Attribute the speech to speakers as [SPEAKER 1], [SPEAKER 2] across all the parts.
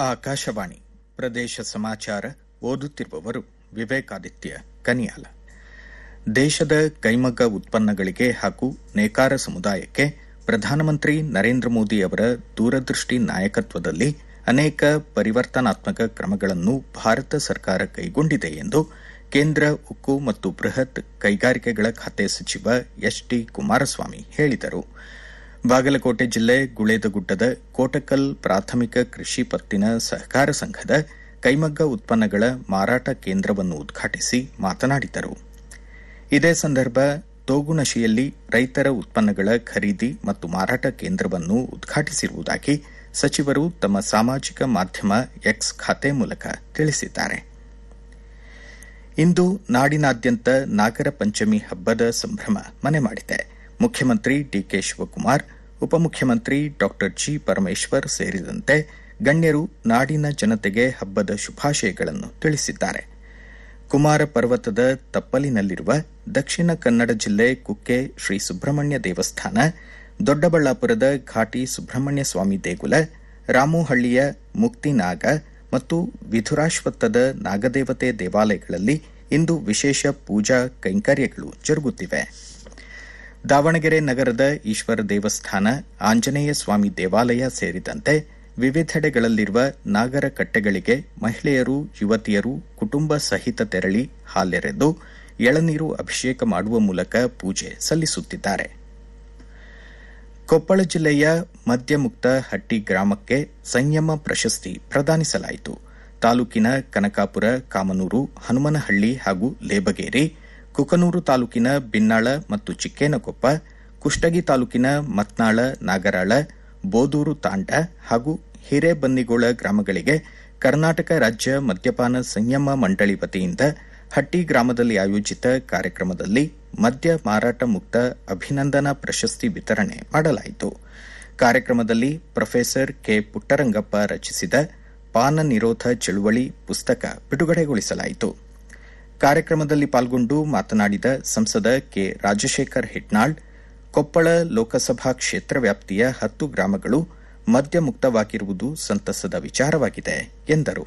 [SPEAKER 1] ಆಕಾಶವಾಣಿ ಪ್ರದೇಶ ಸಮಾಚಾರ ಓದುತ್ತಿರುವವರು ವಿವೇಕಾದಿತ್ಯ ಕನಿಯಾಲ ದೇಶದ ಕೈಮಗ್ಗ ಉತ್ಪನ್ನಗಳಿಗೆ ಹಾಗೂ ನೇಕಾರ ಸಮುದಾಯಕ್ಕೆ ಪ್ರಧಾನಮಂತ್ರಿ ನರೇಂದ್ರ ಮೋದಿ ಅವರ ದೂರದೃಷ್ಟಿ ನಾಯಕತ್ವದಲ್ಲಿ ಅನೇಕ ಪರಿವರ್ತನಾತ್ಮಕ ಕ್ರಮಗಳನ್ನು ಭಾರತ ಸರ್ಕಾರ ಕೈಗೊಂಡಿದೆ ಎಂದು ಕೇಂದ್ರ ಉಕ್ಕು ಮತ್ತು ಬೃಹತ್ ಕೈಗಾರಿಕೆಗಳ ಖಾತೆ ಸಚಿವ ಎಚ್ ಡಿ ಕುಮಾರಸ್ವಾಮಿ ಹೇಳಿದರು ಬಾಗಲಕೋಟೆ ಜಿಲ್ಲೆ ಗುಳೇದಗುಡ್ಡದ ಕೋಟಕಲ್ ಪ್ರಾಥಮಿಕ ಕೃಷಿ ಪತ್ತಿನ ಸಹಕಾರ ಸಂಘದ ಕೈಮಗ್ಗ ಉತ್ಪನ್ನಗಳ ಮಾರಾಟ ಕೇಂದ್ರವನ್ನು ಉದ್ಘಾಟಿಸಿ ಮಾತನಾಡಿದರು ಇದೇ ಸಂದರ್ಭ ತೋಗುಣಶಿಯಲ್ಲಿ ರೈತರ ಉತ್ಪನ್ನಗಳ ಖರೀದಿ ಮತ್ತು ಮಾರಾಟ ಕೇಂದ್ರವನ್ನು ಉದ್ಘಾಟಿಸಿರುವುದಾಗಿ ಸಚಿವರು ತಮ್ಮ ಸಾಮಾಜಿಕ ಮಾಧ್ಯಮ ಎಕ್ಸ್ ಖಾತೆ ಮೂಲಕ ತಿಳಿಸಿದ್ದಾರೆ ಇಂದು ನಾಡಿನಾದ್ಯಂತ ನಾಗರ ಪಂಚಮಿ ಹಬ್ಬದ ಸಂಭ್ರಮ ಮನೆ ಮಾಡಿದೆ ಮುಖ್ಯಮಂತ್ರಿ ಡಿಕೆ ಶಿವಕುಮಾರ್ ಉಪಮುಖ್ಯಮಂತ್ರಿ ಡಾ ಜಿ ಪರಮೇಶ್ವರ್ ಸೇರಿದಂತೆ ಗಣ್ಯರು ನಾಡಿನ ಜನತೆಗೆ ಹಬ್ಬದ ಶುಭಾಶಯಗಳನ್ನು ತಿಳಿಸಿದ್ದಾರೆ ಕುಮಾರ ಪರ್ವತದ ತಪ್ಪಲಿನಲ್ಲಿರುವ ದಕ್ಷಿಣ ಕನ್ನಡ ಜಿಲ್ಲೆ ಕುಕ್ಕೆ ಶ್ರೀ ಸುಬ್ರಹ್ಮಣ್ಯ ದೇವಸ್ಥಾನ ದೊಡ್ಡಬಳ್ಳಾಪುರದ ಘಾಟಿ ಸುಬ್ರಹ್ಮಣ್ಯ ಸ್ವಾಮಿ ದೇಗುಲ ರಾಮುಹಳ್ಳಿಯ ಮುಕ್ತಿನಾಗ ಮತ್ತು ವಿಧುರಾಶ್ವತ್ಥದ ನಾಗದೇವತೆ ದೇವಾಲಯಗಳಲ್ಲಿ ಇಂದು ವಿಶೇಷ ಪೂಜಾ ಕೈಂಕರ್ಯಗಳು ಜರುಗುತ್ತಿವೆ ದಾವಣಗೆರೆ ನಗರದ ಈಶ್ವರ ದೇವಸ್ಥಾನ ಆಂಜನೇಯ ಸ್ವಾಮಿ ದೇವಾಲಯ ಸೇರಿದಂತೆ ವಿವಿಧೆಡೆಗಳಲ್ಲಿರುವ ನಾಗರ ಕಟ್ಟೆಗಳಿಗೆ ಮಹಿಳೆಯರು ಯುವತಿಯರು ಕುಟುಂಬ ಸಹಿತ ತೆರಳಿ ಹಾಲೆರೆದು ಎಳನೀರು ಅಭಿಷೇಕ ಮಾಡುವ ಮೂಲಕ ಪೂಜೆ ಸಲ್ಲಿಸುತ್ತಿದ್ದಾರೆ ಕೊಪ್ಪಳ ಜಿಲ್ಲೆಯ ಮದ್ಯಮುಕ್ತ ಹಟ್ಟಿ ಗ್ರಾಮಕ್ಕೆ ಸಂಯಮ ಪ್ರಶಸ್ತಿ ಪ್ರದಾನಿಸಲಾಯಿತು ತಾಲೂಕಿನ ಕನಕಾಪುರ ಕಾಮನೂರು ಹನುಮನಹಳ್ಳಿ ಹಾಗೂ ಲೇಬಗೇರಿ ಕುಕನೂರು ತಾಲೂಕಿನ ಬಿನ್ನಾಳ ಮತ್ತು ಚಿಕ್ಕೇನಕೊಪ್ಪ ಕುಷ್ಟಗಿ ತಾಲೂಕಿನ ಮತ್ನಾಳ ನಾಗರಾಳ ಬೋದೂರು ತಾಂಡ ಹಾಗೂ ಹಿರೇಬನ್ನಿಗೋಳ ಗ್ರಾಮಗಳಿಗೆ ಕರ್ನಾಟಕ ರಾಜ್ಯ ಮದ್ಯಪಾನ ಸಂಯಮ ಮಂಡಳಿ ವತಿಯಿಂದ ಹಟ್ಟಿ ಗ್ರಾಮದಲ್ಲಿ ಆಯೋಜಿತ ಕಾರ್ಯಕ್ರಮದಲ್ಲಿ ಮದ್ಯ ಮಾರಾಟ ಮುಕ್ತ ಅಭಿನಂದನಾ ಪ್ರಶಸ್ತಿ ವಿತರಣೆ ಮಾಡಲಾಯಿತು ಕಾರ್ಯಕ್ರಮದಲ್ಲಿ ಪ್ರೊಫೆಸರ್ ಕೆ ಪುಟ್ಟರಂಗಪ್ಪ ರಚಿಸಿದ ಪಾನ ನಿರೋಧ ಚಳುವಳಿ ಪುಸ್ತಕ ಬಿಡುಗಡೆಗೊಳಿಸಲಾಯಿತು ಕಾರ್ಯಕ್ರಮದಲ್ಲಿ ಪಾಲ್ಗೊಂಡು ಮಾತನಾಡಿದ ಸಂಸದ ಕೆ ರಾಜಶೇಖರ್ ಹಿಟ್ನಾಳ್ ಕೊಪ್ಪಳ ಲೋಕಸಭಾ ಕ್ಷೇತ್ರ ವ್ಯಾಪ್ತಿಯ ಹತ್ತು ಗ್ರಾಮಗಳು ಮದ್ಯ ಮುಕ್ತವಾಗಿರುವುದು ಸಂತಸದ ವಿಚಾರವಾಗಿದೆ ಎಂದರು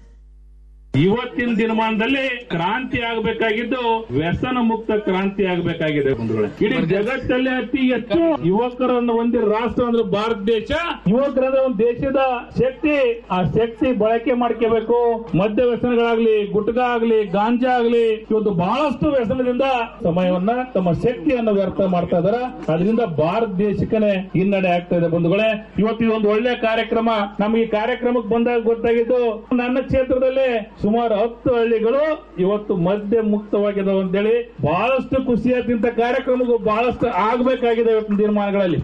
[SPEAKER 2] ಇವತ್ತಿನ ದಿನಮಾನದಲ್ಲಿ ಕ್ರಾಂತಿ ಆಗಬೇಕಾಗಿದ್ದು ವ್ಯಸನ ಮುಕ್ತ ಕ್ರಾಂತಿ ಆಗಬೇಕಾಗಿದೆ ಬಂಧುಗಳೇ ಇಡೀ ಜಗತ್ತಲ್ಲೇ ಅತಿ ಹೆಚ್ಚು ಯುವಕರನ್ನು ಹೊಂದಿರೋ ರಾಷ್ಟ್ರ ಅಂದ್ರೆ ಭಾರತ ದೇಶ ಯುವಕರಂದ್ರೆ ಒಂದು ದೇಶದ ಶಕ್ತಿ ಆ ಶಕ್ತಿ ಬಳಕೆ ಮಾಡ್ಕೋಬೇಕು ಮದ್ಯ ವ್ಯಸನಗಳಾಗ್ಲಿ ಗುಟ್ಕ ಆಗ್ಲಿ ಗಾಂಜಾ ಆಗ್ಲಿ ಇವತ್ತು ಬಹಳಷ್ಟು ವ್ಯಸನದಿಂದ ಸಮಯವನ್ನ ತಮ್ಮ ಶಕ್ತಿಯನ್ನು ವ್ಯರ್ಥ ಮಾಡ್ತಾ ಇದಾರೆ ಅದರಿಂದ ಭಾರತ ದೇಶಕ್ಕನೆ ಹಿನ್ನಡೆ ಆಗ್ತಾ ಇದೆ ಬಂಧುಗಳೇ ಇವತ್ತು ಇದೊಂದು ಒಳ್ಳೆ ಕಾರ್ಯಕ್ರಮ ನಮ್ಗೆ ಈ ಕಾರ್ಯಕ್ರಮಕ್ಕೆ ಬಂದಾಗ ಗೊತ್ತಾಗಿದ್ದು ನನ್ನ ಕ್ಷೇತ್ರದಲ್ಲಿ ಸುಮಾರು ಹತ್ತು ಹಳ್ಳಿಗಳು ಇವತ್ತು ಮದ್ಯ ಮುಕ್ತವಾಗಿದ್ದಾವೆ ಅಂತೇಳಿ ಬಹಳಷ್ಟು ಖುಷಿಯಾದಂತ ಕಾರ್ಯಕ್ರಮಗಳು ಬಹಳಷ್ಟು ಆಗಬೇಕಾಗಿದೆ ಇವತ್ತಿನ ತೀರ್ಮಾನಗಳಲ್ಲಿ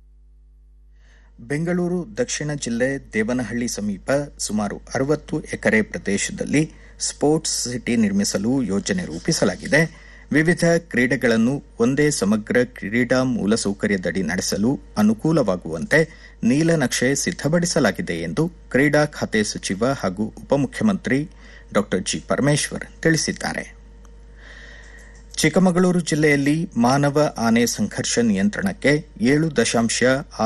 [SPEAKER 1] ಬೆಂಗಳೂರು ದಕ್ಷಿಣ ಜಿಲ್ಲೆ ದೇವನಹಳ್ಳಿ ಸಮೀಪ ಸುಮಾರು ಅರವತ್ತು ಎಕರೆ ಪ್ರದೇಶದಲ್ಲಿ ಸ್ಪೋರ್ಟ್ಸ್ ಸಿಟಿ ನಿರ್ಮಿಸಲು ಯೋಜನೆ ರೂಪಿಸಲಾಗಿದೆ ವಿವಿಧ ಕ್ರೀಡೆಗಳನ್ನು ಒಂದೇ ಸಮಗ್ರ ಕ್ರೀಡಾ ಮೂಲಸೌಕರ್ಯದಡಿ ನಡೆಸಲು ಅನುಕೂಲವಾಗುವಂತೆ ನೀಲನಕ್ಷೆ ಸಿದ್ದಪಡಿಸಲಾಗಿದೆ ಎಂದು ಕ್ರೀಡಾ ಖಾತೆ ಸಚಿವ ಹಾಗೂ ಉಪಮುಖ್ಯಮಂತ್ರಿ ಡಾ ಜಿ ಪರಮೇಶ್ವರ್ ತಿಳಿಸಿದ್ದಾರೆ ಚಿಕ್ಕಮಗಳೂರು ಜಿಲ್ಲೆಯಲ್ಲಿ ಮಾನವ ಆನೆ ಸಂಘರ್ಷ ನಿಯಂತ್ರಣಕ್ಕೆ ಏಳು ದಶಾಂಶ